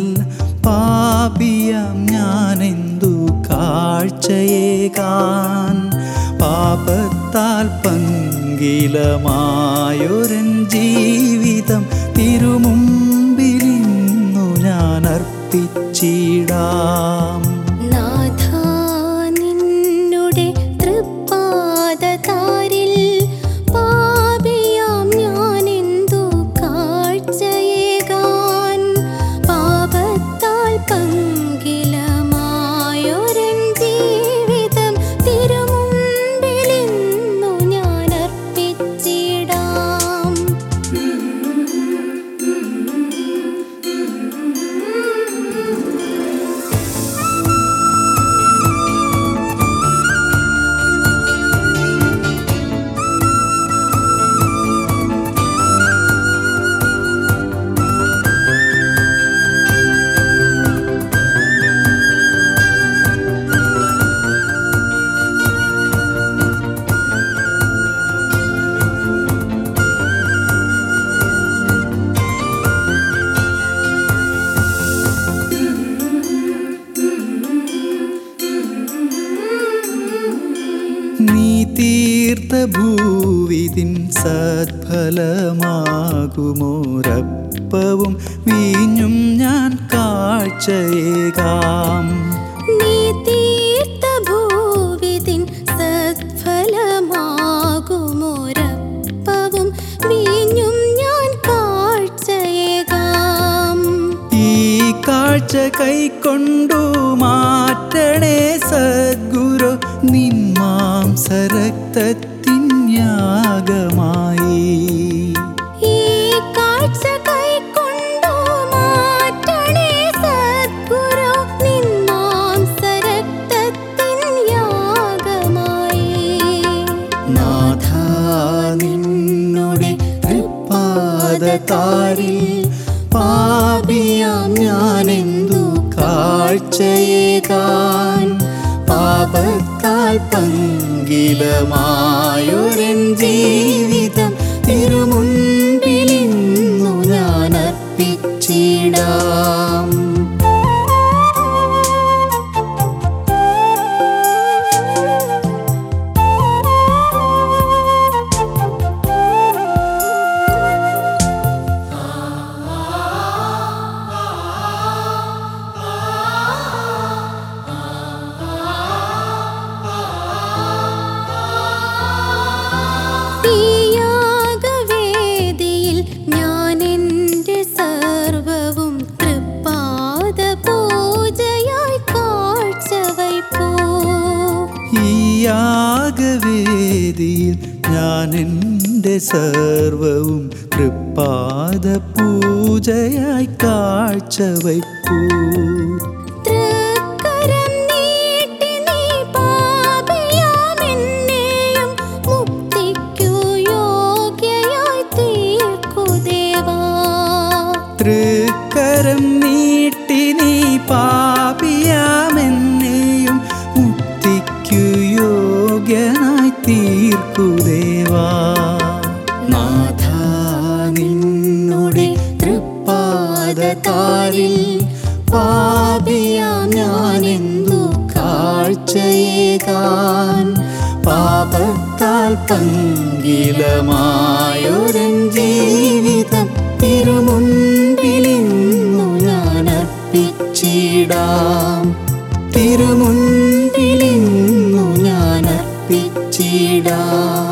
പാപിയാം ഞാനെന്തു കാഴ്ചയേകാൻ പാപത്താൽ പങ്കിലമായൊരൻ ജീവിതം തിരുമുമ്പിലിന്നു ഞാൻ അർപ്പിച്ചിടാം നാഥാ നിന്നുടെ തൃപ്പാദതാരിൽ പാപിയാം ഞാനെന്തു കാഴ്ചയേകാൻ പാപത്താൽ പങ്കിലമായൊരൻ ജീവിതം തിരുമുമ്പിലിന്നു ഞാൻ അർപ്പിച്ചിടാം നീ തീർത്ത ഭൂവിതിൻ സത്ഫലമാകുമോരപ്പവും വീഞ്ഞും ഞാൻ കാഴ്ചയേകാം നീ തീർത്ത ഭൂവിതിൻ സത്ഫലമാകുമൊരപ്പവും വീഞ്ഞും ഞാൻ കാഴ്ചയേകാം ഈ കാഴ്ച കൈക്കൊണ്ടു മാറ്റണേ സദ്ഗുരു നിൻ മാംസരക്തത്തിൻ യാഗമായി ഈ കാഴ്ച കൈക്കൊണ്ടു മാറ്റണേ സദ്ഗുരു നിൻ മാംസരക്തത്തിൻ യാഗമായി നാഥ നിന്നുടെ തൃപ്പാദതാരിൽ പാപിയാം ഞാനെന്തു കാഴ്ചയേകാൻ പാപത്താൽ പങ്കിലമായൊരൻ ജീവിതം തിരുമുൻപിലിന്നു ഞാൻ അർപ്പിച്ചിടാം ഈ യാഗവേദിയിൽ ഞാൻ എൻ്റെ സർവവും തൃപ്പാദ പൂജയായി കാഴ്ചവയ്പ്പൂ ഈ യാഗവേദിയിൽ ഞാൻ എൻ്റെ സർവവും തൃപ്പാദ പൂജയായി കാഴ്ചവയ്പ്പൂ തൃക്കരം നീട്ടി നീ പാപിയാമെന്നെയും മുക്തിക്കു യോഗ്യയായി തീർക്കു ദേവാ തൃക്കരം നീട്ടി നീ പാപിയാമെന്നെയും മുക്തിക്കു യോഗ്യനായി തീർക്കുദേവാ നാഥ നിന്നുടെ തൃപ്പാദതാരിൽ പാപിയാം ഞാനെന്തു കാഴ്ചയേകാൻ പാപത്താൽ പങ്കിലമായൊരൻ ജീവിതം തിരുമുൻപിലിന്നു ഞാൻ അർപ്പിച്ചിടാം തിരുമുൻപിലിന്നു ഞാൻ അർപ്പിച്ചിടാം